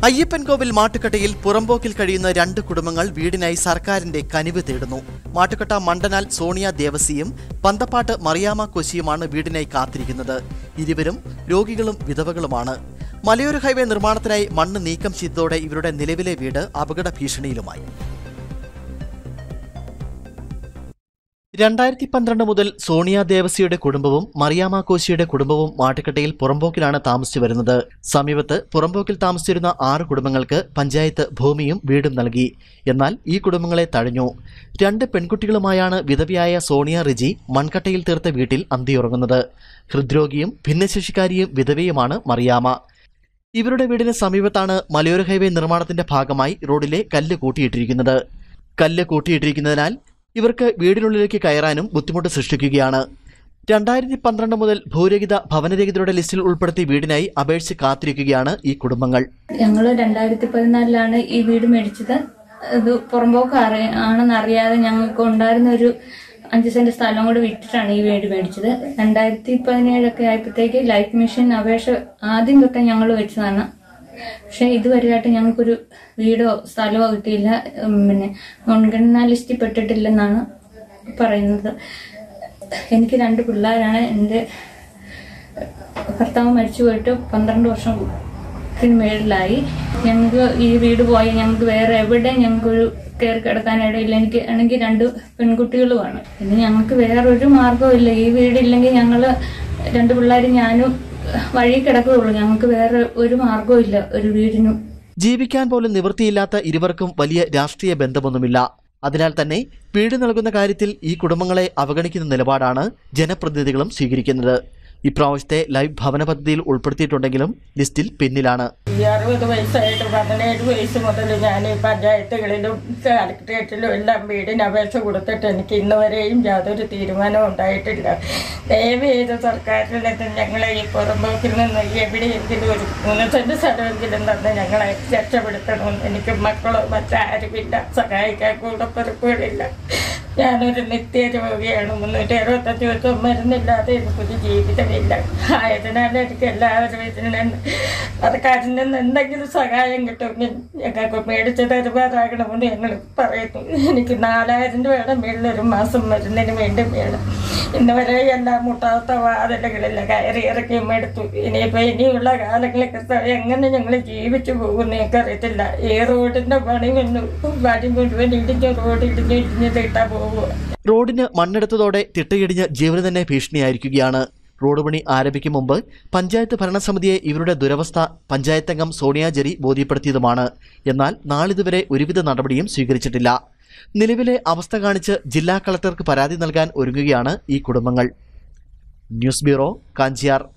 അയ്യപ്പൻകോവിൽ മാട്ടുക്കട്ടയിൽ പുറമ്പോക്കിൽ കഴിയുന്ന രണ്ട് കുടുംബങ്ങൾ വീടിനായി സർക്കാരിന്റെ കനിവ് തേടുന്നു മാട്ടുക്കട്ട മണ്ടനാൽ സോണിയ ദേവസിയും പന്തപ്പാട്ട് മറിയാമ കൊശിയുമാണ് വീടിനായി കാത്തിരിക്കുന്നത് ഇരുവരും രോഗികളും വിധവകളുമാണ് മലയോര ഹൈവേ നിർമ്മാണത്തിനായി മണ്ണ് നീക്കം ചെയ്തതോടെ ഇവരുടെ നിലവിലെ വീട് അപകട ഭീഷണിയിലുമായി രണ്ടായിരത്തി പന്ത്രണ്ട് മുതൽ സോണിയ ദേവസിയുടെ കുടുംബവും മറിയാമ കോശിയുടെ കുടുംബവും മാട്ടുക്കട്ടയിൽ പുറമ്പോക്കിലാണ് താമസിച്ചു വരുന്നത് സമീപത്ത് പുറമ്പോക്കിൽ താമസിച്ചിരുന്ന ആറ് കുടുംബങ്ങൾക്ക് പഞ്ചായത്ത് ഭൂമിയും വീടും നൽകി എന്നാൽ ഈ കുടുംബങ്ങളെ തഴഞ്ഞു രണ്ട് പെൺകുട്ടികളുമായാണ് വിധവയായ സോണിയ റിജി മൺകട്ടയിൽ തീർത്ത വീട്ടിൽ അന്തിയുറങ്ങുന്നത് ഹൃദ്രോഗിയും ഭിന്നശേഷിക്കാരിയും വിധവയുമാണ് മറിയാമ ഇവരുടെ വീടിന് സമീപത്താണ് മലയോര ഹൈവേ നിർമ്മാണത്തിന്റെ ഭാഗമായി റോഡിലെ കല്ല് കൂട്ടിയിട്ടിരിക്കുന്നത് കല്ല് കൂട്ടിയിട്ടിരിക്കുന്നതിനാൽ ഇവർക്ക് വീടിനുള്ളിലേക്ക് കയറാനും ബുദ്ധിമുട്ട് സൃഷ്ടിക്കുകയാണ് രണ്ടായിരത്തി പന്ത്രണ്ട് മുതൽ ഭൂരഹിത ഭവനരഹിതരുടെ ലിസ്റ്റിൽ ഉൾപ്പെടുത്തി വീടിനായി അപേക്ഷിച്ച് കാത്തിരിക്കുകയാണ് ഈ കുടുംബങ്ങൾ ഞങ്ങൾ രണ്ടായിരത്തി പതിനാലിലാണ് ഈ വീട് മേടിച്ചത് ഇത് പുറമ്പോക്ക് അറി ആണെന്ന് അറിയാതെ ഞങ്ങൾക്ക് ഉണ്ടായിരുന്ന ഒരു അഞ്ച് സെന്റ് സ്ഥലം കൂടെ വിറ്റിട്ടാണ് ഈ വീട് മേടിച്ചത് രണ്ടായിരത്തി പതിനേഴൊക്കെ ആയപ്പോഴത്തേക്ക് ലൈഫ് മിഷൻ അപേക്ഷ ആദ്യം തൊട്ടേ ഞങ്ങൾ വെച്ചതാണ് പക്ഷെ ഇതുവരെയായിട്ട് ഞങ്ങൾക്കൊരു വീടോ സ്ഥലമോ കിട്ടിയില്ല ഉം, പിന്നെ മുൻഗണനാ ലിസ്റ്റിൽ പെട്ടിട്ടില്ലെന്നാണ് പറയുന്നത് എനിക്ക് രണ്ട് പിള്ളേരാണ് എൻ്റെ ഭർത്താവ് മരിച്ചു പോയിട്ട് പന്ത്രണ്ട് വർഷത്തിന് മേളിലായി ഞങ്ങൾക്ക് ഈ വീട് പോയി ഞങ്ങൾക്ക് വേറെ എവിടെ ഞങ്ങൾക്കൊരു കയറി കിടക്കാനിടയില്ല എനിക്ക് ആണെങ്കിൽ രണ്ട് പെൺകുട്ടികളുമാണ് പിന്നെ ഞങ്ങൾക്ക് വേറെ ഒരു മാർഗ്ഗവും ഇല്ല ഈ വീടില്ലെങ്കിൽ ഞങ്ങൾ രണ്ട് പിള്ളേരും ഞാനും വഴി കിടക്കുകയുള്ളൂ ഞങ്ങൾക്ക് വേറെ ഒരു മാർഗ്ഗവും ഇല്ല ഒരു വീടിനും ജീവിക്കാൻ പോലും നിവൃത്തിയില്ലാത്ത ഇരുവർക്കും വലിയ രാഷ്ട്രീയ ബന്ധമൊന്നുമില്ല അതിനാൽ തന്നെ വീട് നൽകുന്ന കാര്യത്തിൽ ഈ കുടുംബങ്ങളെ അവഗണിക്കുന്ന നിലപാടാണ് ജനപ്രതിനിധികളും സ്വീകരിക്കുന്നത് ഇപ്രാവശ്യത്തെ ലൈവ് ഭവന പദ്ധതിയിൽ ഉൾപ്പെടുത്തിയിട്ടുണ്ടെങ്കിലും ലിസ്റ്റിൽ പിന്നിലാണ് ഈ അറുപത് വയസ്സായിട്ട് പതിനേഴ് വയസ്സ് മുതൽ ഞാൻ ഈ പഞ്ചായത്തുകളിലും കളക്ടറേറ്റിലും എല്ലാം വീടിന് അപേക്ഷ കൊടുത്തിട്ട് എനിക്ക് ഇന്ന് വരെയും യാതൊരു തീരുമാനവും ഉണ്ടായിട്ടില്ല ദയവ് ചെയ്ത് സർക്കാരിൽ നിന്ന് ഞങ്ങളെ ഈ പുറമ്പോക്കിൽ നിന്ന് എവിടെയെങ്കിലും ഒരു മൂന്ന് സെന്റ് സ്ഥലമെങ്കിലും തന്ന് ഞങ്ങളെ രക്ഷപ്പെടുത്തണമെന്ന് എനിക്ക് മക്കളോ മറ്റാരുമില്ല സഹായിക്കാൻ കൂടപ്പിറപ്പുകളില്ല ഞാനൊരു നിത്യരോഗിയാണ് മുന്നൂറ്റി അറുപത്തഞ്ച് ദിവസം മരുന്നില്ലാതെ എനിക്കൊരു ജീവിതമില്ല ആയതിനാൽ എനിക്ക് എല്ലാവരും ഇതിൽ നിന്ന് സർക്കാരിൽ നിന്ന് എന്തെങ്കിലും സഹായം കിട്ടുമെങ്കിൽ ഞങ്ങൾക്ക് മേടിച്ച് തരുമാറാകണമെന്ന് ഞങ്ങൾ പറയുന്നു എനിക്ക് നാലായിരം രൂപയുടെ മേളിൽ ഒരു മാസം മരുന്നിന് വേണ്ടി വേണം ഇന്ന് വരെ എല്ലാം മുട്ടാത്ത വാതിലുകളില്ല കയറി ഇറക്കിയും എടുത്തു ഇനിയിപ്പോൾ ഇനിയുള്ള കാലങ്ങളൊക്കെ എങ്ങനെ ഞങ്ങൾ ജീവിച്ചു പോകുമെന്ന് എനിക്കറിയത്തില്ല ഈ റോഡിന്റെ പണി വന്നു പണി മുഴുവൻ ഇടിഞ്ഞ് റോഡ് ഇടിഞ്ഞ് ഇടിഞ്ഞ് തീട്ടാ പോകുക റോഡിന് മണ്ണെടുത്തതോടെ തിട്ടയിടിഞ്ഞ് ജീവന് തന്നെ ഭീഷണിയായിരിക്കുകയാണ് റോഡ് പണി ആരംഭിക്കും മുമ്പ് പഞ്ചായത്ത് ഭരണസമിതിയെ ഇവരുടെ ദുരവസ്ഥ പഞ്ചായത്തംഗം സോണിയാജരി ബോധ്യപ്പെടുത്തിയതുമാണ് എന്നാൽ നാളിതുവരെ ഒരുവിധ നടപടിയും സ്വീകരിച്ചിട്ടില്ല നിലവിലെ അവസ്ഥ കാണിച്ച് ജില്ലാ കളക്ടർക്ക് പരാതി നൽകാൻ ഒരുങ്ങുകയാണ് ഈ കുടുംബങ്ങൾ ന്യൂസ് ബ്യൂറോ കാഞ്ചിയാർ